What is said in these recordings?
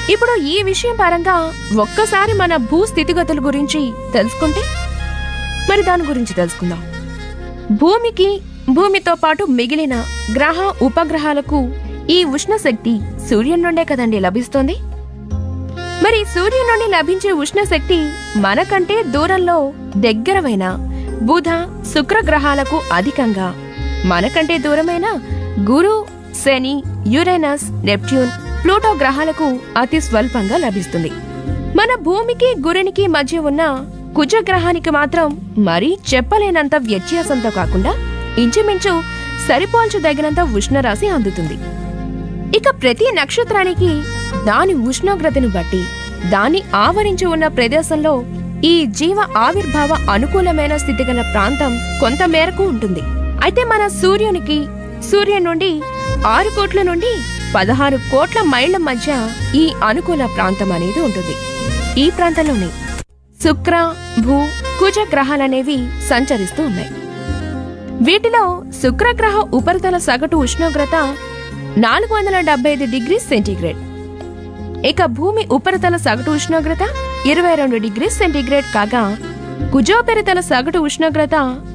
ఇప్పుడు ఈ విషయం పరంగా ఒక్కసారి మన భూ స్థితిగతుల గురించి తెలుసుకుంటే మరి దాని గురించి తెలుసుకుందాం భూమికి భూమితో పాటు మిగిలిన గ్రహ ఉపగ్రహాలకు ఈ ఉష్ణ శక్తి సూర్యుని నుండే కదండి లభిస్తోంది మరి సూర్యుని నుండి లభించే ఉష్ణ శక్తి మనకంటే దూరంలో దగ్గరవైన బుధ శుక్ర గ్రహాలకు అధికంగా మనకంటే దూరమైన గురు శని యురేనస్ నెప్ట్యూన్ ప్లూటో గ్రహాలకు అతి స్వల్పంగా లభిస్తుంది మన భూమికి గురునికి మధ్య ఉన్న కుజ గ్రహానికి మాత్రం మరీ చెప్పలేనంత వ్యత్యాసంతో కాకుండా ఇంచుమించు సరిపోల్చదగినంత ఉష్ణరాశి అందుతుంది ఇక ప్రతి నక్షత్రానికి దాని ఉష్ణోగ్రతను బట్టి దాన్ని ఆవరించి ఉన్న ప్రదేశంలో ఈ జీవ ఆవిర్భావ అనుకూలమైన స్థితి గల ప్రాంతం కొంత మేరకు ఉంటుంది అయితే మన సూర్యునికి సూర్యుని నుండి ఆరు కోట్ల నుండి పదహారు కోట్ల మైళ్ల మధ్య ఈ అనుకూల ప్రాంతం అనేది ఉంటుంది ఈ ప్రాంతంలోనే శుక్ర భూ కుజ గ్రహాలనేవి సంచరిస్తూ ఉన్నాయి వీటిలో శుక్రగ్రహ ఉపరితల సగటు ఉష్ణోగ్రత నాలుగు వందల డెబ్బై ఐదు డిగ్రీ సెంటీగ్రేడ్ ఇక భూమి ఉపరితల సగటు ఉష్ణోగ్రత ఇరవై రెండు డిగ్రీ సెంటీగ్రేడ్ కాగా కుజోపరితల సగటు ఉష్ణోగ్రత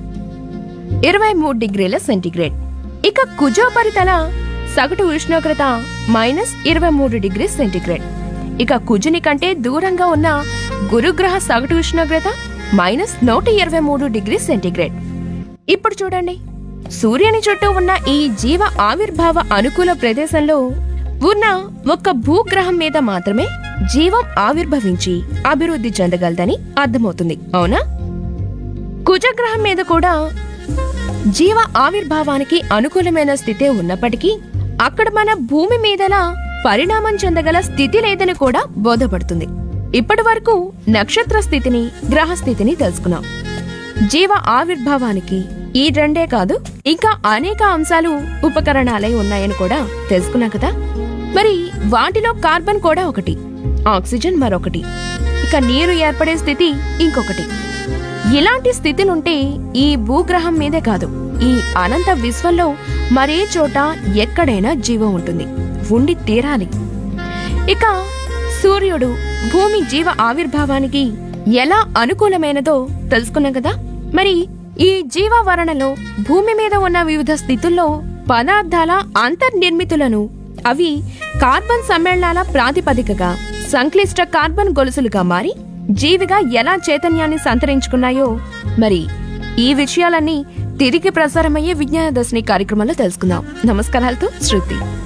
ఇరవై మూడు డిగ్రీల సెంటీగ్రేడ్ ఇక కుజోపరితల సగటు ఉష్ణోగ్రత మైనస్ ఇరవై మూడు డిగ్రీ సెంటీగ్రేడ్ ఇక కుజుని కంటే దూరంగా ఉన్న గురుగ్రహ సగటు ఉష్ణోగ్రత మైనస్ నూట ఇరవై మూడు డిగ్రీ సెంటీగ్రేడ్ ఇప్పుడు చూడండి సూర్యుని చుట్టూ ఉన్న ఈ జీవ ఆవిర్భావ అనుకూల ప్రదేశంలో ఉన్న ఒక్క భూగ్రహం మీద మాత్రమే జీవం ఆవిర్భవించి అభివృద్ధి చెందగలదని అర్థమవుతుంది అవునా కుజగ్రహం మీద కూడా జీవ ఆవిర్భావానికి అనుకూలమైన స్థితే ఉన్నప్పటికీ అక్కడ మన భూమి మీదలా పరిణామం చెందగల స్థితి లేదని కూడా బోధపడుతుంది ఇప్పటి వరకు నక్షత్ర స్థితిని గ్రహ స్థితిని తెలుసుకున్నాం జీవ ఆవిర్భావానికి ఈ రెండే కాదు ఇంకా అనేక అంశాలు ఉపకరణాలై ఉన్నాయని కూడా తెలుసుకున్నాం కదా మరి వాటిలో కార్బన్ కూడా ఒకటి ఆక్సిజన్ మరొకటి ఇక నీరు ఏర్పడే స్థితి ఇంకొకటి ఇలాంటి స్థితినుంటే ఈ భూగ్రహం మీదే కాదు ఈ అనంత విశ్వంలో మరే చోట ఎక్కడైనా జీవం ఉంటుంది ఉండి తీరాలి ఇక సూర్యుడు భూమి జీవ ఆవిర్భావానికి ఎలా అనుకూలమైనదో తెలుసుకున్నాం కదా మరి ఈ జీవవరణలో భూమి మీద ఉన్న వివిధ స్థితుల్లో పదార్థాల అంతర్నిర్మితులను అవి కార్బన్ సమ్మేళనాల ప్రాతిపదికగా సంక్లిష్ట కార్బన్ గొలుసులుగా మారి జీవిగా ఎలా చైతన్యాన్ని సంతరించుకున్నాయో మరి ఈ విషయాలన్నీ తిరిగి ప్రసారమయ్యే విజ్ఞాన దర్శిని కార్యక్రమంలో తెలుసుకుందాం నమస్కారాలతో శృతి